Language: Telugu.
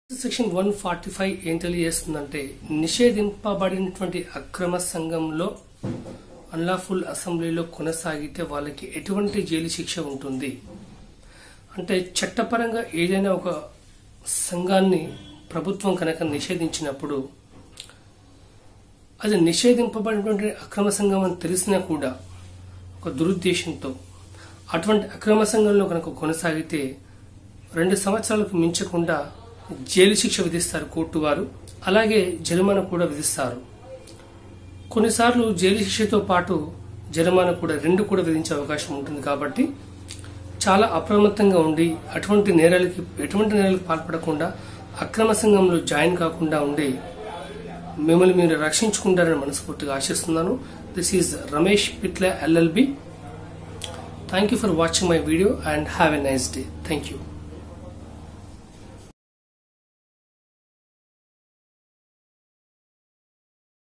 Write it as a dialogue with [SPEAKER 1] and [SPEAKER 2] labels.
[SPEAKER 1] సెక్షన్ వన్ ఫార్టీ ఫైవ్ ఏం తెలియజేస్తుందంటే నిషేధింపబడినటువంటి అక్రమ సంఘంలో అన్లాఫుల్ అసెంబ్లీలో కొనసాగితే వాళ్ళకి ఎటువంటి జైలు శిక్ష ఉంటుంది అంటే చట్టపరంగా ఏదైనా ఒక సంఘాన్ని ప్రభుత్వం కనుక నిషేధించినప్పుడు అది నిషేధింపబడినటువంటి అక్రమ సంఘం అని తెలిసినా కూడా ఒక దురుద్దేశంతో అటువంటి అక్రమ సంఘంలో కనుక కొనసాగితే రెండు సంవత్సరాలకు మించకుండా జైలు శిక్ష విధిస్తారు కోర్టు వారు అలాగే జరిమానా కూడా విధిస్తారు కొన్నిసార్లు జైలు శిక్షతో పాటు జరిమానా కూడా రెండు కూడా విధించే అవకాశం ఉంటుంది కాబట్టి చాలా అప్రమత్తంగా ఉండి అటువంటి నేరాలకి ఎటువంటి నేరాలకు పాల్పడకుండా అక్రమ సంఘంలో జాయిన్ కాకుండా ఉండి మిమ్మల్ని మీరు రక్షించుకుంటారని మనస్ఫూర్తిగా ఆశిస్తున్నాను this is Ramesh Pitla LLB thank you for watching my video and have a nice day thank you